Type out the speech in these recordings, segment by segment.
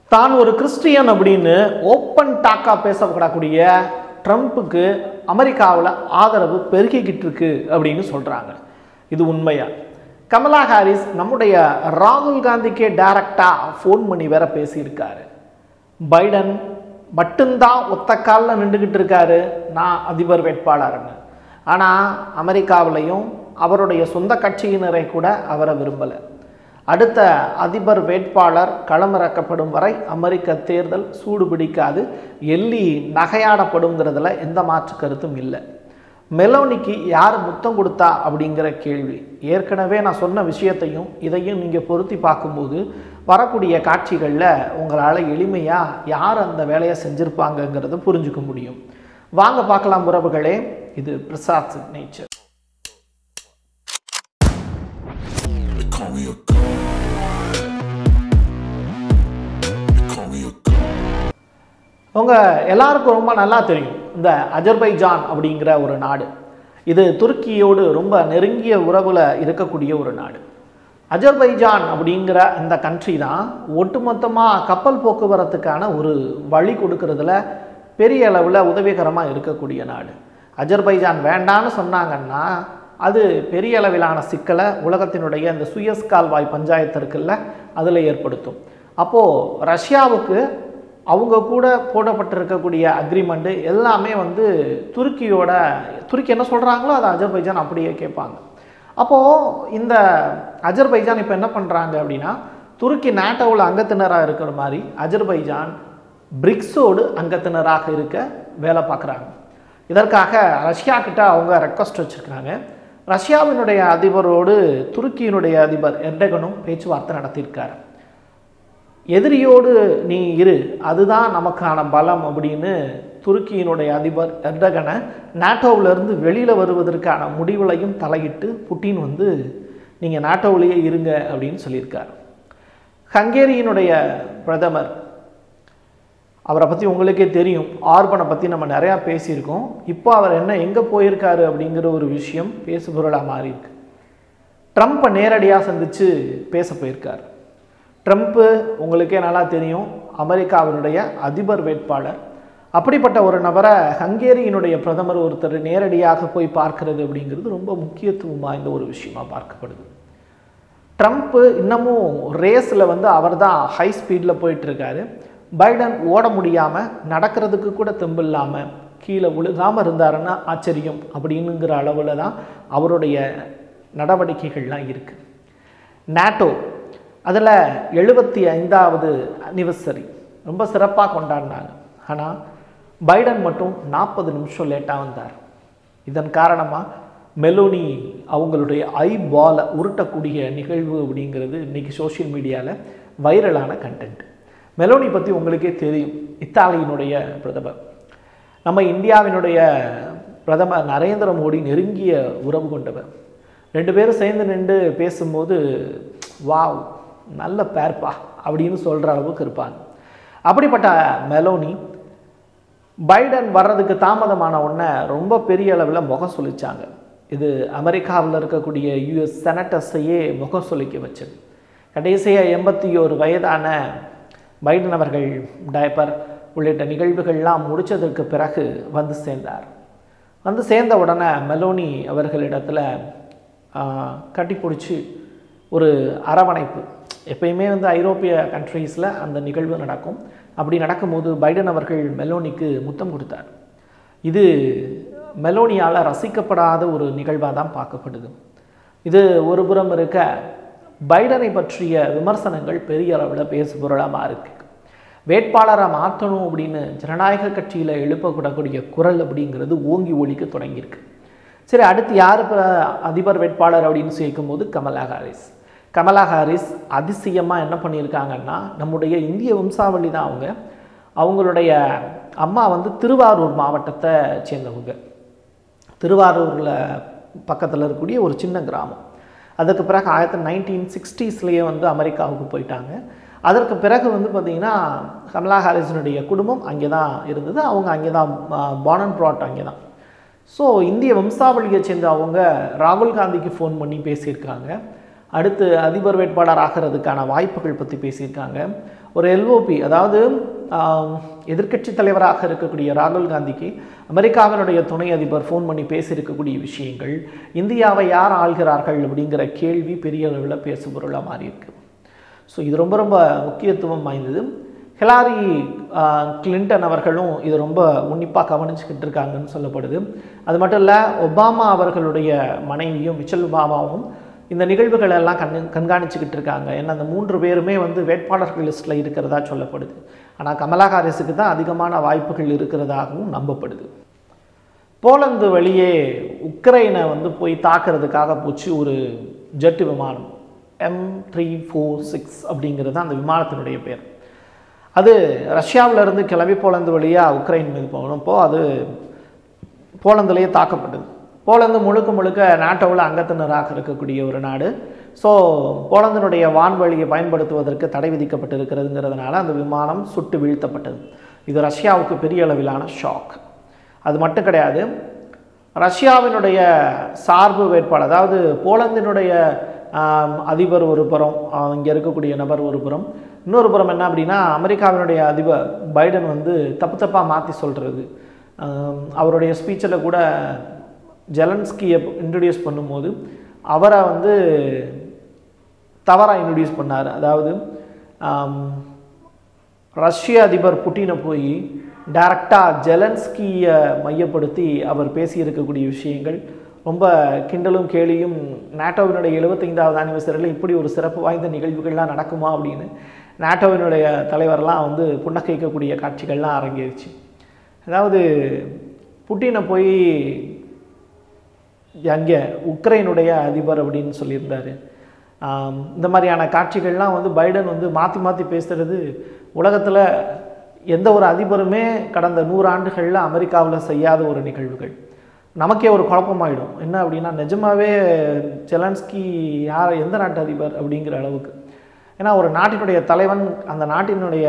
தான் ஒரு கிறிஸ்டியன் அப்படின்னு ஓப்பன் டாக்கா பேசப்படக்கூடிய ட்ரம்ப்புக்கு அமெரிக்காவில் ஆதரவு பெருகிக்கிட்டு இருக்கு அப்படின்னு சொல்கிறாங்க இது உண்மையா கமலா ஹாரிஸ் நம்முடைய ராகுல் காந்திக்கே டைரக்டாக ஃபோன் பண்ணி வேற பேசியிருக்காரு பைடன் மட்டும்தான் ஒத்த காலில் நின்றுக்கிட்டு இருக்காரு நான் அதிபர் வேட்பாளர்னு ஆனால் அமெரிக்காவிலையும் அவருடைய சொந்த கட்சியினரை கூட அவரை விரும்பலை அடுத்த அதிபர் வேட்பாளர் களமிறக்கப்படும் வரை அமெரிக்க தேர்தல் சூடு பிடிக்காது எள்ளி நகையாடப்படுங்கிறதுல எந்த மாற்று கருத்தும் இல்லை மெலோனிக்கு யார் முத்தம் கொடுத்தா அப்படிங்கிற கேள்வி ஏற்கனவே நான் சொன்ன விஷயத்தையும் இதையும் நீங்கள் பொருத்தி பார்க்கும்போது வரக்கூடிய காட்சிகளில் உங்களால் எளிமையாக யார் அந்த வேலையை செஞ்சுருப்பாங்கங்கிறத புரிஞ்சுக்க முடியும் வாங்க பார்க்கலாம் உறவுகளே இது Prasad nature They call me a god. They call me a god. உங்க எல்லாருக்கும் ரொம்ப நல்லா தெரியும் இந்த அஜர்பைஜான் அப்படிங்கிற ஒரு நாடு இது துருக்கியோடு ரொம்ப நெருங்கிய உறவில் இருக்கக்கூடிய ஒரு நாடு அஜர்பைஜான் அப்படிங்கிற இந்த கண்ட்ரி தான் ஒட்டுமொத்தமாக கப்பல் போக்குவரத்துக்கான ஒரு வழி கொடுக்கறதுல பெரிய அளவில் உதவிகரமாக இருக்கக்கூடிய நாடு அஜர்பைஜான் வேண்டான்னு சொன்னாங்கன்னா அது பெரிய அளவிலான சிக்கலை உலகத்தினுடைய இந்த சுயஸ் கால்வாய் பஞ்சாயத்து இருக்குல்ல அதில் ஏற்படுத்தும் அப்போது ரஷ்யாவுக்கு அவங்க கூட போடப்பட்டிருக்கக்கூடிய அக்ரிமெண்ட்டு எல்லாமே வந்து துருக்கியோட துருக்கி என்ன சொல்கிறாங்களோ அதை அஜர்பைஜான் அப்படியே கேட்பாங்க அப்போது இந்த அஜர்பைஜான் இப்போ என்ன பண்ணுறாங்க அப்படின்னா துருக்கி நாட்டோவில் அங்கத்தினராக இருக்கிற மாதிரி அஜர்பைஜான் பிரிக்ஸோடு அங்கத்தினராக இருக்க வேலை பார்க்குறாங்க இதற்காக ரஷ்யா கிட்ட அவங்க ரெக்வஸ்ட் வச்சுருக்காங்க ரஷ்யாவினுடைய அதிபரோடு துருக்கியினுடைய அதிபர் எர்டகனும் பேச்சுவார்த்தை நடத்தியிருக்காரு எதிரியோடு நீ இரு அதுதான் நமக்கான பலம் அப்படின்னு துருக்கியினுடைய அதிபர் எர்டகனை நாட்டோவிலிருந்து வெளியில் வருவதற்கான முடிவுலையும் தலையிட்டு புட்டின் வந்து நீங்கள் நாட்டோவிலேயே இருங்க அப்படின்னு சொல்லியிருக்கார் ஹங்கேரியினுடைய பிரதமர் அவரை பற்றி உங்களுக்கே தெரியும் ஆர்பனை பற்றி நம்ம நிறையா பேசியிருக்கோம் இப்போ அவர் என்ன எங்கே போயிருக்காரு அப்படிங்கிற ஒரு விஷயம் பேசுபொருளாக மாறி இருக்கு ட்ரம்ப்பை நேரடியாக சந்தித்து பேச போயிருக்கார் ட்ரம்ப்பு உங்களுக்கே நல்லா தெரியும் அமெரிக்காவினுடைய அதிபர் வேட்பாளர் அப்படிப்பட்ட ஒரு நபரை ஹங்கேரியினுடைய பிரதமர் ஒருத்தர் நேரடியாக போய் பார்க்கிறது அப்படிங்கிறது ரொம்ப முக்கியத்துவம் வாய்ந்த ஒரு விஷயமா பார்க்கப்படுது ட்ரம்ப்பு இன்னமும் ரேஸில் வந்து அவர் தான் ஹை ஸ்பீடில் போயிட்டுருக்காரு பைடன் ஓட முடியாமல் நடக்கிறதுக்கு கூட தெம்பு இல்லாமல் கீழே விழுகாமல் இருந்தாருன்னா ஆச்சரியம் அப்படிங்கிற அளவில் தான் அவருடைய நடவடிக்கைகள்லாம் இருக்குது நாட்டோ அதில் எழுபத்தி ஐந்தாவது அனிவர்சரி ரொம்ப சிறப்பாக கொண்டாடினாங்க ஆனால் பைடன் மட்டும் நாற்பது நிமிஷம் லேட்டாக வந்தார் இதன் காரணமாக மெலோனி அவங்களுடைய ஐ பாலை உருட்டக்கூடிய நிகழ்வு அப்படிங்கிறது இன்றைக்கி சோஷியல் மீடியாவில் வைரலான கண்டென்ட் மெலோனி பற்றி உங்களுக்கே தெரியும் இத்தாலியினுடைய பிரதமர் நம்ம இந்தியாவினுடைய பிரதமர் நரேந்திர மோடி நெருங்கிய உறவு கொண்டவர் ரெண்டு பேரும் சேர்ந்து நின்று பேசும்போது வாவ் நல்ல பேர்ப்பா அப்படின்னு சொல்கிற அளவுக்கு இருப்பாங்க அப்படிப்பட்ட மெலோனி பைடன் வர்றதுக்கு தாமதமான உடனே ரொம்ப பெரிய அளவில் முகம் சொல்லிச்சாங்க இது அமெரிக்காவில் இருக்கக்கூடிய யுஎஸ் செனட்டர்ஸையே முகம் சொல்லிக்க வச்சது கடைசியாக எண்பத்தி ஒரு வயதான பைடன் அவர்கள் டயப்பர் உள்ளிட்ட நிகழ்வுகள்லாம் முடித்ததற்கு பிறகு வந்து சேர்ந்தார் வந்து சேர்ந்த உடனே மெலோனி அவர்களிடத்தில் கட்டி பிடிச்சி ஒரு அரவணைப்பு எப்பயுமே வந்து ஐரோப்பிய கண்ட்ரீஸில் அந்த நிகழ்வு நடக்கும் அப்படி நடக்கும்போது பைடன் அவர்கள் மெலோனிக்கு முத்தம் கொடுத்தார் இது மெலோனியால் ரசிக்கப்படாத ஒரு நிகழ்வாக தான் பார்க்கப்படுது இது ஒரு புறம் இருக்க பைடனை பற்றிய விமர்சனங்கள் பெரிய அளவில் பேசுபொருளாக இருக்கு வேட்பாளரை மாற்றணும் அப்படின்னு ஜனநாயக கட்சியில் எழுப்பப்படக்கூடிய குரல் அப்படிங்கிறது ஓங்கி ஒழிக்க தொடங்கியிருக்கு சரி அடுத்து யார் இப்போ அதிபர் வேட்பாளர் அப்படின்னு சேர்க்கும்போது கமலா ஹாரிஸ் கமலா ஹாரிஸ் அதிசயமாக என்ன பண்ணியிருக்காங்கன்னா நம்முடைய இந்திய வம்சாவளி தான் அவங்க அவங்களுடைய அம்மா வந்து திருவாரூர் மாவட்டத்தை சேர்ந்தவங்க திருவாரூரில் பக்கத்தில் இருக்கக்கூடிய ஒரு சின்ன கிராமம் அதுக்கு பிறகு ஆயிரத்தி நைன்டீன் சிக்ஸ்டீஸ்லேயே வந்து அமெரிக்காவுக்கு போயிட்டாங்க அதற்கு பிறகு வந்து பார்த்திங்கன்னா கமலா ஹாரிஸினுடைய குடும்பம் அங்கே தான் இருந்தது அவங்க அங்கே தான் பானன் ப்ராட் அங்கே தான் ஸோ இந்திய வம்சாவளியை சேர்ந்த அவங்க ராகுல் காந்திக்கு ஃபோன் பண்ணி பேசியிருக்காங்க அடுத்து அதிபர் வேட்பாளர் ஆகிறதுக்கான வாய்ப்புகள் பற்றி பேசியிருக்காங்க ஒரு எல்ஓபி அதாவது எதிர்க்கட்சி தலைவராக இருக்கக்கூடிய ராகுல் காந்திக்கு அமெரிக்காவினுடைய துணை அதிபர் ஃபோன் பண்ணி பேசியிருக்கக்கூடிய விஷயங்கள் இந்தியாவை யார் ஆள்கிறார்கள் அப்படிங்கிற கேள்வி பெரிய அளவில் பேசுபொருளாக மாறியிருக்கு ஸோ இது ரொம்ப ரொம்ப முக்கியத்துவம் வாய்ந்தது ஹிலாரி ஆஹ், கிளின்டன் அவர்களும் இது ரொம்ப உன்னிப்பாக கவனிச்சுக்கிட்டு இருக்காங்கன்னு சொல்லப்படுது அது மட்டும் இல்லை ஒபாமா அவர்களுடைய மனைவியும் மிச்சல் ஒபாமாவும் இந்த நிகழ்வுகள் எல்லாம் கண் கண்காணிச்சுக்கிட்டு இருக்காங்க ஏன்னா அந்த மூன்று பேருமே வந்து வேட்பாளர்கள் லிஸ்ட்டில் இருக்கிறதா சொல்லப்படுது ஆனால் கமலா ஹாரிஸுக்கு தான் அதிகமான வாய்ப்புகள் இருக்கிறதாகவும் நம்பப்படுது போலந்து வழியே உக்ரைனை வந்து போய் தாக்குறதுக்காக போச்சு ஒரு ஜெட் விமானம் எம் த்ரீ ஃபோர் சிக்ஸ் அப்படிங்கிறது தான் அந்த விமானத்தினுடைய பேர் அது ரஷ்யாவுல இருந்து கிளம்பி போலந்து வழியாக உக்ரைன் மீது போனப்போ அது போலந்துலேயே தாக்கப்பட்டது போலந்து முழுக்க முழுக்க நாட்டோவில் அங்கத்தினராக இருக்கக்கூடிய ஒரு நாடு ஸோ போலந்தினுடைய வான்வழியை பயன்படுத்துவதற்கு தடை விதிக்கப்பட்டிருக்கிறதுங்கிறதுனால அந்த விமானம் சுட்டு வீழ்த்தப்பட்டது இது ரஷ்யாவுக்கு பெரிய அளவிலான ஷாக் அது மட்டும் கிடையாது ரஷ்யாவினுடைய சார்பு வேட்பாளர் அதாவது போலந்தினுடைய ஆம், அதிபர் ஒரு புறம் இங்கே இருக்கக்கூடிய நபர் ஒரு புறம் இன்னொரு புறம் என்ன அப்படின்னா அமெரிக்காவினுடைய அதிபர் பைடன் வந்து தப்பு தப்பாக மாற்றி சொல்கிறது அவருடைய ஸ்பீச்சில் கூட ஜெலன்ஸ்கியை இன்ட்ரடியூஸ் பண்ணும்போது அவரை வந்து தவறாக இன்ட்ரடியூஸ் பண்ணார் அதாவது ஆம், ரஷ்ய அதிபர் புட்டினை போய் டைரக்டாக ஜெலன்ஸ்கியை மையப்படுத்தி அவர் பேசியிருக்கக்கூடிய விஷயங்கள் ரொம்ப கிண்டலும் கேலியும் நாட்டோவினுடைய எழுபத்தைந்தாவது ஆனிவர்சரியில் இப்படி ஒரு சிறப்பு வாய்ந்த நிகழ்வுகள்லாம் நடக்குமா அப்படின்னு நாட்டோவினுடைய தலைவர்லாம் வந்து புன்னகைக்கக்கூடிய காட்சிகள்லாம் அரங்கேறிச்சு அதாவது புட்டினை போய் அங்கே உக்ரைனுடைய அதிபர் அப்படின்னு சொல்லியிருந்தார் ஆம், இந்த மாதிரியான காட்சிகள்லாம் வந்து பைடன் வந்து மாற்றி மாற்றி பேசுகிறது உலகத்தில் எந்த ஒரு அதிபருமே கடந்த நூறு ஆண்டுகளில் அமெரிக்காவில் செய்யாத ஒரு நிகழ்வுகள் நமக்கே ஒரு குழப்பமாயிடும் என்ன அப்படின்னா நிஜமாவே ஜெலன்ஸ்கி யார் எந்த நாட்டு அதிபர் அப்படிங்கிற அளவுக்கு ஏன்னா ஒரு நாட்டினுடைய தலைவன் அந்த நாட்டினுடைய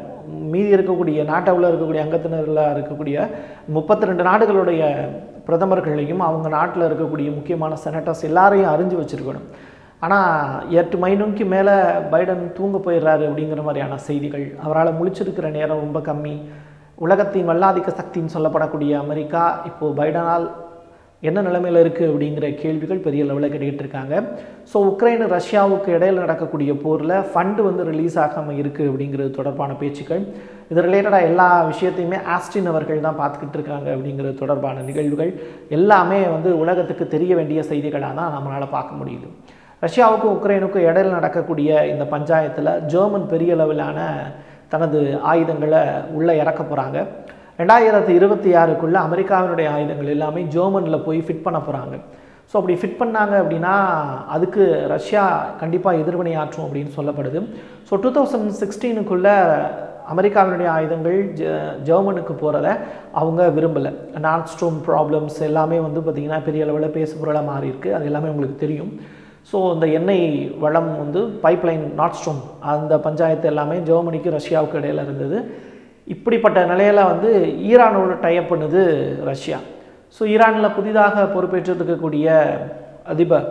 மீதி இருக்கக்கூடிய நாட்டவில் இருக்கக்கூடிய அங்கத்தினரில் இருக்கக்கூடிய முப்பத்தி ரெண்டு நாடுகளுடைய பிரதமர்களையும் அவங்க நாட்டில் இருக்கக்கூடிய முக்கியமான செனட்டர்ஸ் எல்லாரையும் அறிஞ்சு வச்சிருக்கணும் ஆனால் எட்டு மைனுக்கு மேலே பைடன் தூங்க போயிடுறாரு அப்படிங்கிற மாதிரியான செய்திகள் அவரால் முழிச்சிருக்கிற நேரம் ரொம்ப கம்மி உலகத்தின் வல்லாதிக்க சக்தின்னு சொல்லப்படக்கூடிய அமெரிக்கா இப்போது பைடனால் என்ன நிலைமையில் இருக்குது அப்படிங்கிற கேள்விகள் பெரிய லெவலில் கேட்டுக்கிட்டு இருக்காங்க ஸோ உக்ரைன் ரஷ்யாவுக்கு இடையில் நடக்கக்கூடிய போரில் ஃபண்டு வந்து ரிலீஸ் ஆகாமல் இருக்குது அப்படிங்கிறது தொடர்பான பேச்சுக்கள் இது ரிலேட்டடாக எல்லா விஷயத்தையுமே ஆஸ்டின் அவர்கள் தான் பார்த்துக்கிட்டு இருக்காங்க அப்படிங்கிறது தொடர்பான நிகழ்வுகள் எல்லாமே வந்து உலகத்துக்கு தெரிய வேண்டிய செய்திகளாக தான் நம்மளால் பார்க்க முடியுது ரஷ்யாவுக்கும் உக்ரைனுக்கும் இடையில் நடக்கக்கூடிய இந்த பஞ்சாயத்தில் ஜெர்மன் பெரிய அளவிலான தனது ஆயுதங்களை உள்ளே இறக்க போகிறாங்க ரெண்டாயிரத்தி இருபத்தி ஆறுக்குள்ளே அமெரிக்காவினுடைய ஆயுதங்கள் எல்லாமே ஜெர்மனில் போய் ஃபிட் பண்ண போகிறாங்க ஸோ அப்படி ஃபிட் பண்ணாங்க அப்படின்னா அதுக்கு ரஷ்யா கண்டிப்பாக எதிர்வினை ஆற்றும் அப்படின்னு சொல்லப்படுது ஸோ டூ தௌசண்ட் சிக்ஸ்டீனுக்குள்ளே அமெரிக்காவினுடைய ஆயுதங்கள் ஜெ ஜெர்மனுக்கு போகிறத அவங்க விரும்பலை நார்த் ஸ்ட்ரோம் ப்ராப்ளம்ஸ் எல்லாமே வந்து பார்த்திங்கன்னா பெரிய அளவில் பேசுபொருளாக மாறி இருக்கு அது எல்லாமே உங்களுக்கு தெரியும் ஸோ இந்த எண்ணெய் வளம் வந்து பைப்லைன் நார்த் ஸ்ட்ரோம் அந்த பஞ்சாயத்து எல்லாமே ஜெர்மனிக்கு ரஷ்யாவுக்கு இடையில இருந்தது இப்படிப்பட்ட நிலையில் வந்து ஈரானோட டைப் பண்ணுது ரஷ்யா ஸோ ஈரானில் புதிதாக பொறுப்பேற்றிருக்கக்கூடிய அதிபர்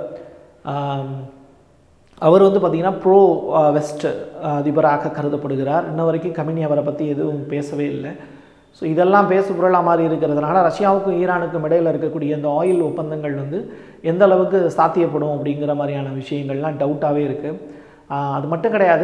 ஆம், அவர் வந்து பார்த்திங்கன்னா ப்ரோ வெஸ்ட் அதிபராக கருதப்படுகிறார் இன்ன வரைக்கும் கமினி அவரை பற்றி எதுவும் பேசவே இல்லை ஸோ இதெல்லாம் பேசு பொருளாக மாறி இருக்கிறதுனால ரஷ்யாவுக்கும் ஈரானுக்கும் இடையில் இருக்கக்கூடிய இந்த ஆயில் ஒப்பந்தங்கள் வந்து எந்த அளவுக்கு சாத்தியப்படும் அப்படிங்கிற மாதிரியான விஷயங்கள்லாம் டவுட்டாகவே இருக்குது அது மட்டும் கிடையாது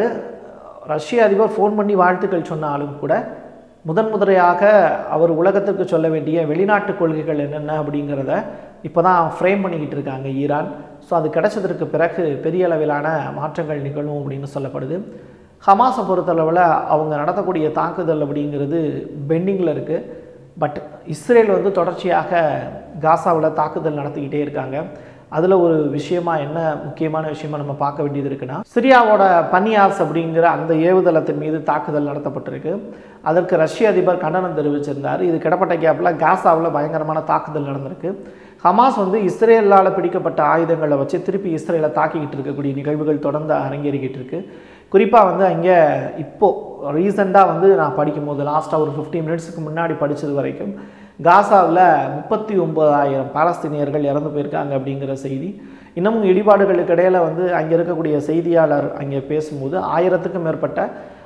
ரஷ்ய அதிபர் ஃபோன் பண்ணி வாழ்த்துக்கள் சொன்னாலும் கூட முதன் முதலையாக அவர் உலகத்துக்கு சொல்ல வேண்டிய வெளிநாட்டு கொள்கைகள் என்னென்ன அப்படிங்கிறத இப்போ தான் ஃப்ரேம் பண்ணிக்கிட்டு இருக்காங்க ஈரான் ஸோ அது கிடைச்சதற்கு பிறகு பெரிய அளவிலான மாற்றங்கள் நிகழும் அப்படின்னு சொல்லப்படுது ஹமாஸை பொறுத்தளவில் அவங்க நடத்தக்கூடிய தாக்குதல் அப்படிங்கிறது பெண்டிங்கில் இருக்குது பட் இஸ்ரேல் வந்து தொடர்ச்சியாக காசாவில் தாக்குதல் நடத்திக்கிட்டே இருக்காங்க அதில் ஒரு விஷயமா என்ன முக்கியமான விஷயமா நம்ம பார்க்க வேண்டியது இருக்குன்னா சிரியாவோட பனியாஸ் அப்படிங்கிற அந்த ஏவுதளத்தின் மீது தாக்குதல் நடத்தப்பட்டிருக்கு அதற்கு ரஷ்ய அதிபர் கண்டனம் தெரிவிச்சிருந்தார் இது கிடப்பட்ட கேப்பில் காசாவில் பயங்கரமான தாக்குதல் நடந்திருக்கு ஹமாஸ் வந்து இஸ்ரேலால் பிடிக்கப்பட்ட ஆயுதங்களை வச்சு திருப்பி இஸ்ரேலை தாக்கிக்கிட்டு இருக்கக்கூடிய நிகழ்வுகள் தொடர்ந்து அரங்கேறிக்கிட்டு இருக்கு குறிப்பாக வந்து அங்கே இப்போது ரீசெண்டாக வந்து நான் படிக்கும்போது லாஸ்ட்டாக ஒரு ஃபிஃப்டி மினிட்ஸுக்கு முன்னாடி படித்தது வரைக்கும் காசாவில் முப்பத்தி ஒன்பதாயிரம் பாலஸ்தீனியர்கள் இறந்து போயிருக்காங்க அப்படிங்கிற செய்தி இன்னமும் இடிபாடுகளுக்கு இடையில் வந்து அங்கே இருக்கக்கூடிய செய்தியாளர் அங்கே பேசும்போது ஆயிரத்துக்கும் மேற்பட்ட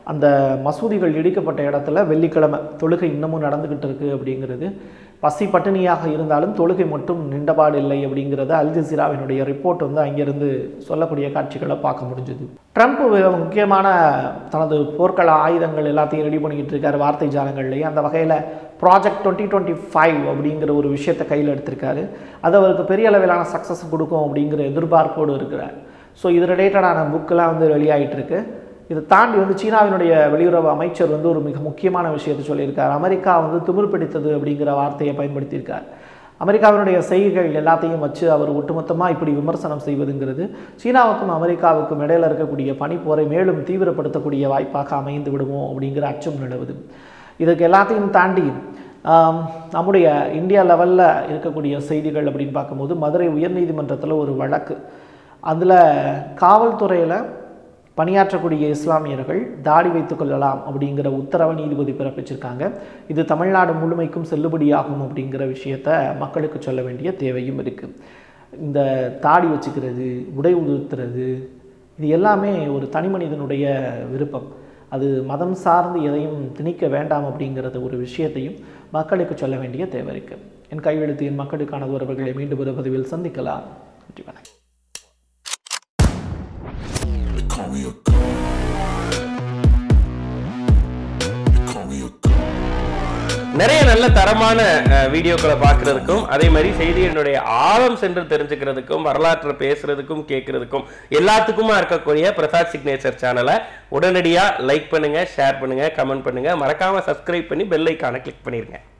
அந்த மசூதிகள் இடிக்கப்பட்ட இடத்துல வெள்ளிக்கிழமை தொழுகை இன்னமும் நடந்துக்கிட்டு இருக்கு அப்படிங்கிறது பசி பட்டினியாக இருந்தாலும் தொழுகை மட்டும் நின்றபாடு இல்லை அப்படிங்கிறத அல் ஜசீராவினுடைய ரிப்போர்ட் வந்து அங்கிருந்து சொல்லக்கூடிய காட்சிகளை பார்க்க முடிஞ்சது ட்ரம்ப் மிக முக்கியமான தனது போர்க்கள ஆயுதங்கள் எல்லாத்தையும் ரெடி பண்ணிக்கிட்டு இருக்காரு வார்த்தை ஜாலங்கள்லேயே அந்த வகையில் ப்ராஜெக்ட் டுவெண்ட்டி டுவெண்ட்டி ஃபைவ் அப்படிங்கிற ஒரு விஷயத்தை கையில் எடுத்திருக்காரு அது அவருக்கு பெரிய அளவிலான சக்ஸஸ் கொடுக்கும் அப்படிங்கிற எதிர்பார்ப்போடு இருக்கிறார் ஸோ இது ரிலேட்டடான புக்கெலாம் வந்து வெளியாகிட்டு இருக்கு இதை தாண்டி வந்து சீனாவினுடைய வெளியுறவு அமைச்சர் வந்து ஒரு மிக முக்கியமான விஷயத்தை சொல்லியிருக்கார் அமெரிக்கா வந்து திமிர் பிடித்தது அப்படிங்கிற வார்த்தையை பயன்படுத்தியிருக்கார் அமெரிக்காவினுடைய செய்கைகள் எல்லாத்தையும் வச்சு அவர் ஒட்டுமொத்தமாக இப்படி விமர்சனம் செய்வதுங்கிறது சீனாவுக்கும் அமெரிக்காவுக்கும் இடையில இருக்கக்கூடிய பனிப்போரை மேலும் தீவிரப்படுத்தக்கூடிய வாய்ப்பாக அமைந்து விடுமோ அப்படிங்கிற அச்சம் நிலவுது இதுக்கு எல்லாத்தையும் தாண்டி ஆம், நம்முடைய இந்தியா லெவலில் இருக்கக்கூடிய செய்திகள் அப்படின்னு பார்க்கும்போது மதுரை உயர்நீதிமன்றத்தில் ஒரு வழக்கு அதில் காவல்துறையில் பணியாற்றக்கூடிய இஸ்லாமியர்கள் தாடி வைத்துக் கொள்ளலாம் அப்படிங்கிற உத்தரவை நீதிபதி பிறப்பிச்சிருக்காங்க இது தமிழ்நாடு முழுமைக்கும் செல்லுபடியாகும் அப்படிங்கிற விஷயத்த மக்களுக்கு சொல்ல வேண்டிய தேவையும் இருக்குது இந்த தாடி வச்சுக்கிறது உடை உடுத்துறது இது எல்லாமே ஒரு தனி மனிதனுடைய விருப்பம் அது மதம் சார்ந்து எதையும் திணிக்க வேண்டாம் அப்படிங்கிறது ஒரு விஷயத்தையும் மக்களுக்கு சொல்ல வேண்டிய தேவை இருக்குது என் கையெழுத்து என் மக்களுக்கான உறவுகளை மீண்டும் ஒரு பதிவில் சந்திக்கலாம் நன்றி வணக்கம் They call me a god. They call me a god. நிறைய நல்ல தரமான அஹ், வீடியோக்களை பார்க்கறதுக்கும் அதே மாதிரி செய்தியினுடைய ஆழம் சென்று தெரிஞ்சுக்கிறதுக்கும் வரலாற்றை பேசுறதுக்கும் கேட்கறதுக்கும் எல்லாத்துக்குமா இருக்கக்கூடிய பிரசாத் சிக்னேச்சர் சேனலை உடனடியாக லைக் பண்ணுங்க ஷேர் பண்ணுங்க கமெண்ட் பண்ணுங்க மறக்காம சப்ஸ்கிரைப் பண்ணி பெல் ஐக்கானை கிளிக் பண்ணிருங்க